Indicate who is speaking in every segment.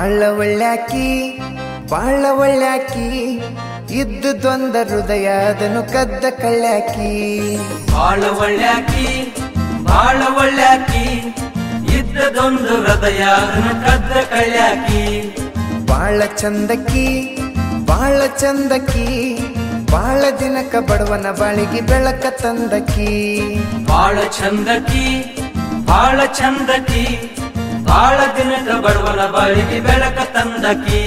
Speaker 1: ಬಾಳ ಒಳ್ಳ್ಯಾಕಿ ಬಾಳ ಒಳ್ಳ್ಯಾಕಿ ಇದ್ದುದೊಂದ ಹೃದಯ ಅದನ್ನು ಕದ್ದ ಕಳ್ಳ್ಯಾಕಿ
Speaker 2: ಬಾಳ ಒಳ್ಳ್ಯಾಕಿ ಬಾಳ ಒಳ್ಳ್ಯಾಕಿ ಇದ್ದದೊಂದು ಹೃದಯ ಅದನ್ನ ಕದ್ದ ಕಳ್ಯಾಕಿ
Speaker 1: ಬಾಳ ಚಂದಕಿ ಬಾಳ ಚಂದಕಿ ಬಾಳ ದಿನಕ ಬಡವನ ಬಾಳಿಗೆ ಬೆಳಕ ತಂದಕಿ
Speaker 2: ಬಾಳ ಚಂದಕಿ ಬಾಳ ಚಂದಕಿ ಬಾಳ ದಿನದ ಬಡವನ ಬಾಳಿಗೆ ಬೆಳಕ ತಂದಕಿ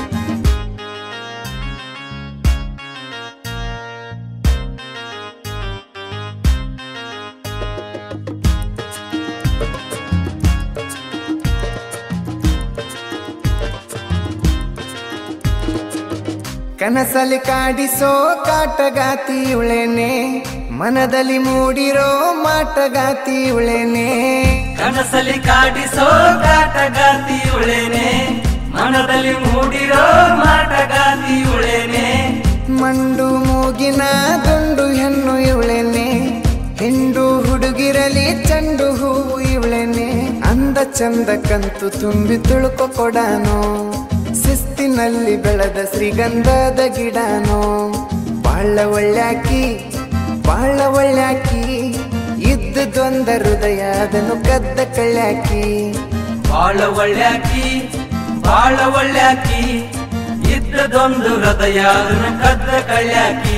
Speaker 1: ಕನಸಲಿ ಕಾಡಿಸೋ ಕಾಟಗಾತಿ ಉಳೇನೆ ಮನದಲ್ಲಿ ಮೂಡಿರೋ ಮಾಟಗಾತಿ ಉಳೇನೆ
Speaker 2: ಕನಸಲಿ ಕಾಡಿಸೋ ಕಾಟಗಾತಿ ಉಳೇನೆ ಮನದಲ್ಲಿ ಮೂಡಿರೋ ಮಾಟಗಾತಿ ಉಳೇನೆ
Speaker 1: ಮಂಡು ಮೂಗಿನ ದುಂಡು ಹೆಣ್ಣು ಇವಳೆನೆ ಹಿಂಡು ಹುಡುಗಿರಲಿ ಚಂಡು ಹೂವು ಇವಳೆನೆ ಅಂದ ಚಂದ ಕಂತು ತುಂಬಿ ತುಳುಕೊ ಕೊಡಾನೋ ಶಿಸ್ತಿನಲ್ಲಿ ಬೆಳೆದ ಶ್ರೀಗಂಧದ ಗಿಡನೋ ಬಾಳ ಒಳ್ಳ್ಯಾಕಿ ಬಾಳ ಒಳ್ಳ್ಯಾಕಿ ಇದ್ದುದೊಂದ ಹೃದಯ ಅದನ್ನು ಕದ್ದ ಕಳ್ಳ್ಯಾಕಿ
Speaker 2: ಬಾಳ ಒಳ್ಳ್ಯಾಕಿ ಬಾಳ ಒಳ್ಳ್ಯಾಕಿ ಇದ್ದದೊಂದು ಹೃದಯ ಅದನ್ನ ಕದ್ದ ಕಳ್ಯಾಕಿ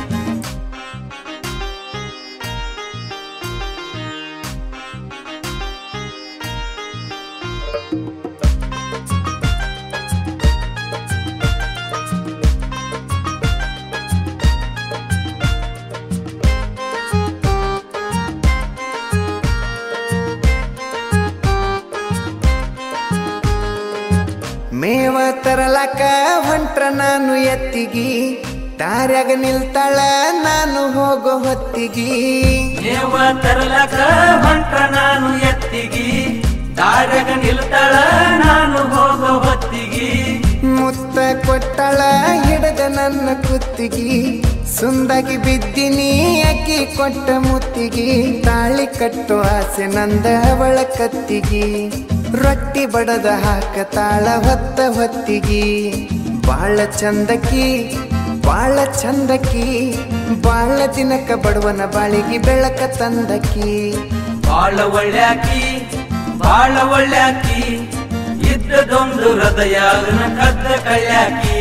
Speaker 1: ಮೇವ ತರಲಕ ಹೊಂಟ್ರ ನಾನು ಎತ್ತಿಗಿ ದಾರ್ಯಾಗ ನಿಲ್ತಾಳ ನಾನು ಹೋಗೋ ಹೊತ್ತಿಗಿ
Speaker 2: ದೇವ ತರಲಕ ಹೊಂಟ ನಾನು ಎತ್ತಿಗಿ ದಾರ್ಯಾಗ ನಿಲ್ತಾಳ ನಾನು ಹೋಗೋ ಹೊತ್ತಿಗಿ
Speaker 1: ಮುತ್ತ ಕೊಟ್ಟಳ ಹಿಡದ ನನ್ನ ಕುತ್ತಿಗಿ ಸುಂದಾಗಿ ಬಿದ್ದಿನಿ ಅಕ್ಕಿ ಕೊಟ್ಟ ಮುತ್ತಿಗಿ ತಾಳಿ ಕಟ್ಟೋ ಆಸೆ ನಂದ ಅವಳ ಕತ್ತಿಗಿ ರೊಟ್ಟಿ ಬಡದ ಹಾಕ ತಾಳ ಹೊತ್ತ ಹೊತ್ತಿಗಿ ಬಾಳ ಚಂದಕಿ ಬಾಳ ಚಂದಕಿ ಬಾಳ ದಿನಕ ಬಡವನ ಬಾಳಿಗೆ ಬೆಳಕ ತಂದಕಿ
Speaker 2: ಬಾಳ ಒಳ್ಳ್ಯಾಕಿ ಬಾಳ ಒಳ್ಳ್ಯಾಕಿ ಇದ್ದದೊಂದು ಹೃದಯ ಅದನ್ನ ಕದ್ದ ಕಳ್ಯಾಕಿ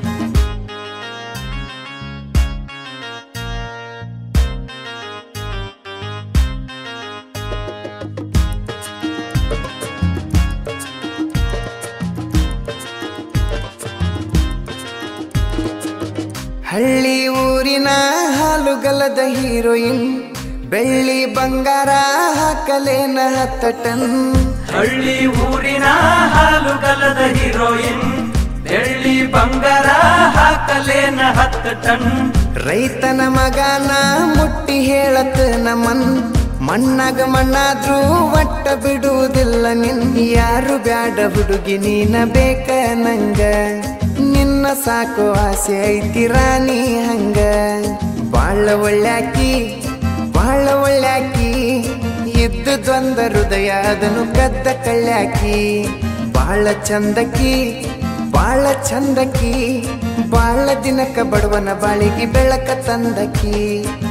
Speaker 1: ಹಳ್ಳಿ ಊರಿನ ಹಾಲುಗಲದ ಹೀರೋಯಿನ್ ಬೆಳ್ಳಿ ಬಂಗಾರ ಹಾಕಲೇನ ಹತ್ತ ಟನ್
Speaker 2: ಹಳ್ಳಿ ಊರಿನ ಹಾಲುಗಲದ ಹೀರೋಯಿನ್ ಬೆಳ್ಳಿ ಬಂಗಾರ ಹಾಕಲೇನ ಹತ್ತು ಟನ್
Speaker 1: ರೈತನ ಮಗನ ಮುಟ್ಟಿ ಹೇಳತ್ ನಮನ್ ಮಣ್ಣಾಗ ಮಣ್ಣಾದ್ರೂ ಒಟ್ಟ ಬಿಡುವುದಿಲ್ಲ ನಿನ್ ಯಾರು ಬ್ಯಾಡ ಹುಡುಗಿ ನೀನ ಬೇಕ ನಂಗ ನಿನ್ನ ಸಾಕು ಆಸೆ ಐತಿ ರಾಣಿ ಹಂಗ ಬಾಳ ಒಳ್ಳ್ಯಾಕಿ ಬಾಳ ಒಳ್ಳ್ಯಾಕಿ ಇದ್ದುದೊಂದ ಹೃದಯ ಅದನ್ನು ಕದ್ದ ಕಳ್ಳ್ಯಾಕಿ ಬಾಳ ಚಂದಕಿ ಬಾಳ ಚಂದಕಿ ಬಾಳ ದಿನಕ ಬಡವನ ಬಾಳಿಗೆ ಬೆಳಕ ತಂದಕಿ